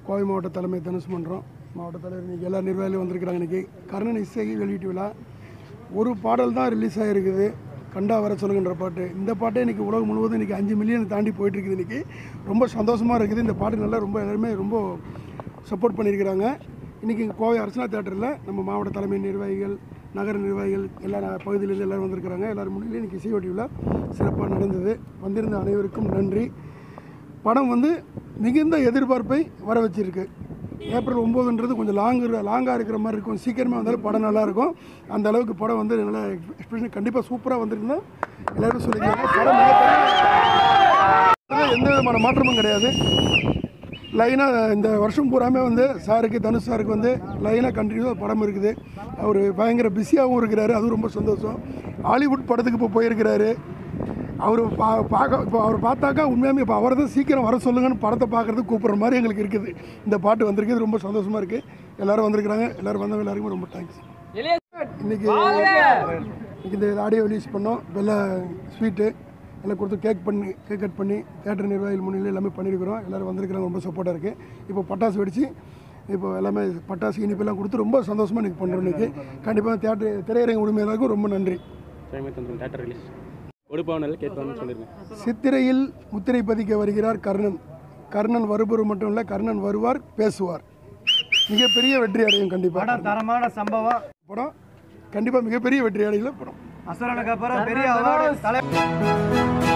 கோவை மாவட்ட தலைமை தனுஷ் மன்றம் மாவட்ட தலைவர் இன்றைக்கி எல்லா நிர்வாகிகளும் வந்திருக்கிறாங்க இன்றைக்கி கர்ணன் இசை வெளியீட்டு விழா ஒரு பாடல் தான் ரிலீஸ் ஆகிருக்குது கண்டா வர சொல்லுங்கன்ற பாட்டு இந்த பாட்டே இன்றைக்கி உலகம் முழுவதும் இன்றைக்கி அஞ்சு மில்லியன் தாண்டி போயிட்டு இருக்குது இன்றைக்கி ரொம்ப சந்தோஷமாக இருக்குது இந்த பாட்டு நல்லா ரொம்ப எல்லாருமே ரொம்ப சப்போர்ட் பண்ணியிருக்கிறாங்க இன்றைக்கி இங்கே கோவை அர்ச்சனா தேட்டரில் நம்ம மாவட்ட தலைமை நிர்வாகிகள் நகர நிர்வாகிகள் எல்லா ந- பகுதியிலேருந்து எல்லோரும் வந்திருக்கிறாங்க எல்லோரும் முன்னிலையும் இன்றைக்கி இசை விழா சிறப்பாக நடந்தது வந்திருந்த அனைவருக்கும் நன்றி படம் வந்து மிகுந்த எதிர்பார்ப்பை வர வச்சிருக்கு ஏப்ரல் ஒம்போதுன்றது கொஞ்சம் லாங்கு லாங்காக இருக்கிற மாதிரி இருக்கும் சீக்கிரமே வந்தாலும் படம் நல்லா இருக்கும் அந்த அளவுக்கு படம் வந்து நல்லா எக்ஸ்பிரஷன் கண்டிப்பாக சூப்பராக வந்திருந்தா எல்லாரும் சொல்லிக்கிறாங்க படம் மிகப்பெரிய எந்த விதமான மாற்றமும் கிடையாது லைனாக இந்த வருஷம் பூராமே வந்து சாருக்கு தனுஷ் சாருக்கு வந்து லைனாக கண்டினியூவாக படம் இருக்குது அவர் பயங்கர பிஸியாகவும் இருக்கிறாரு அதுவும் ரொம்ப சந்தோஷம் ஹாலிவுட் படத்துக்கு இப்போ போயிருக்கிறாரு அவர் பா பார்க்க இப்போ அவர் பார்த்தாக்கா உண்மையாமே இப்போ அவரை தான் சீக்கிரம் வர சொல்லுங்கன்னு படத்தை பார்க்குறதுக்கு கூப்பிட்ற மாதிரி எங்களுக்கு இருக்குது இந்த பாட்டு வந்திருக்குது ரொம்ப சந்தோஷமாக இருக்குது எல்லாரும் வந்திருக்கிறாங்க எல்லாரும் வந்தவங்க எல்லாருக்குமே ரொம்ப தேங்க்ஸ் இன்னைக்கு இன்னைக்கு இந்த ஆடியோ ரிலீஸ் பண்ணோம் வெள்ளை ஸ்வீட்டு எல்லாம் கொடுத்து கேக் பண்ணி கேக் கட் பண்ணி தேட்டர் நிர்வாகிகள் முன்னிலையில் எல்லாமே பண்ணியிருக்கிறோம் எல்லோரும் வந்திருக்கிறாங்க ரொம்ப சப்போர்ட்டாக இருக்குது இப்போ பட்டாசு வெடிச்சு இப்போ எல்லாமே பட்டாசு இனிப்பெல்லாம் கொடுத்து ரொம்ப சந்தோஷமாக இன்றைக்கி பண்ணுறோம் இன்றைக்கி கண்டிப்பாக தேட்டர் திரையரங்க உரிமையாளருக்கும் ரொம்ப நன்றி டைமே தந்துடும் தேட்டர் ரிலீஸ் கொடுப்பானல் கேட்பான்னு சொல்லிருங்க சித்திரையில் முத்திரை பதிக்க வருகிறார் கர்ணன் கர்ணன் வருபவர் மட்டும் இல்லை கர்ணன் வருவார் பேசுவார் மிகப்பெரிய வெற்றி அடையும் கண்டிப்பாக தரமான சம்பவம் படம் கண்டிப்பாக மிகப்பெரிய வெற்றி அடையில படம் அசுரனுக்கு அப்புறம் பெரிய அவார்டு தலை